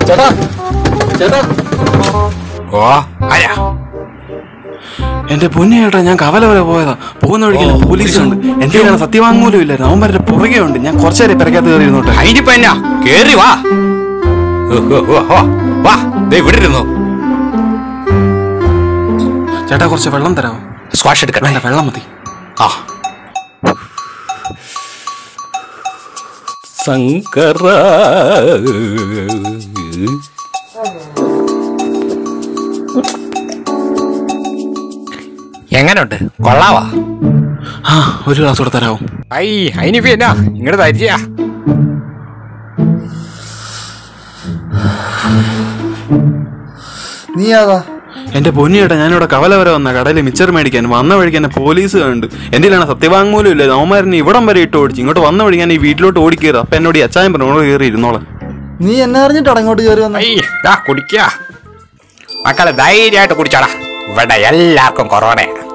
ചേട്ടാ ചേട്ടാ ഓ ആയാ എന്റെ പൊന്നു ചേട്ടാ ഞാൻ കവല വരെ പോയതാ പോകുന്ന വഴിക്ക് എന്നെ പോലീസ് ഉണ്ട് എന്റെ കയ്യിലാണ് സത്യവാങ്മൂലം ഇല്ലായിരുന്നു അവന്മാരുടെ പുറകെ ഉണ്ട് ഞാൻ കുറച്ചേരെ പെരക്കകത്ത് കയറി ഇരുന്നോട്ടെ അതിനിപ്പോ എന്നാ കേറി വാ ഓ, ഓ, ഓ, ഓ. വാ ദേ ഇവിടെ ഇരുന്നു ചേട്ടാ കുറച്ച് വെള്ളം തരാമോ സ്ക്വാഷ് എടുക്കട്ടെ വേണ്ട വെള്ളം മതി ആ ശങ്കര എങ്ങനുണ്ട് കൊള്ളാവാ ആ ഒരു ഗ്ലാസ് കൂടെ തരാമോ ഐ അതിനിപ്പോ എന്നാ ഇങ്ങോട്ട് തരിക നീ ആതാ എന്റെ പൊന്നു ചേട്ടാ ഞാനിവിടെ കവല വരെ വന്ന കടയിൽ മിച്ചർ മേടിക്കാൻ വന്ന വഴിക്ക് എന്നെ പോലീസ് കണ്ട് എന്റെ കയ്യിലാണ് സത്യവാങ്മൂലം ഇല്ല അവന്മാരെന്നെ ഇവിടം വരെ ഇട്ട് ഓടിച്ചു ഇങ്ങോട്ട് വന്ന വഴി ഞാൻ ഈ വീട്ടിലോട്ട് ഓടിക്കയറി അപ്പൊ എന്നോട് ഈ അച്ചായം പറഞ്ഞു "ഇങ്ങോട്ട് കയറി ഇരുന്നോളാം നീ എന്നെ അറിഞ്ഞിട്ടാണ് അങ്ങോട്ട് കയറി വന്ന ഐ ദാ കുടിക്ക മക്കളെ ധൈര്യമായിട്ട് കുടിച്ചോടാ ഇവിടെ എല്ലാവർക്കും കൊറോണയാണ്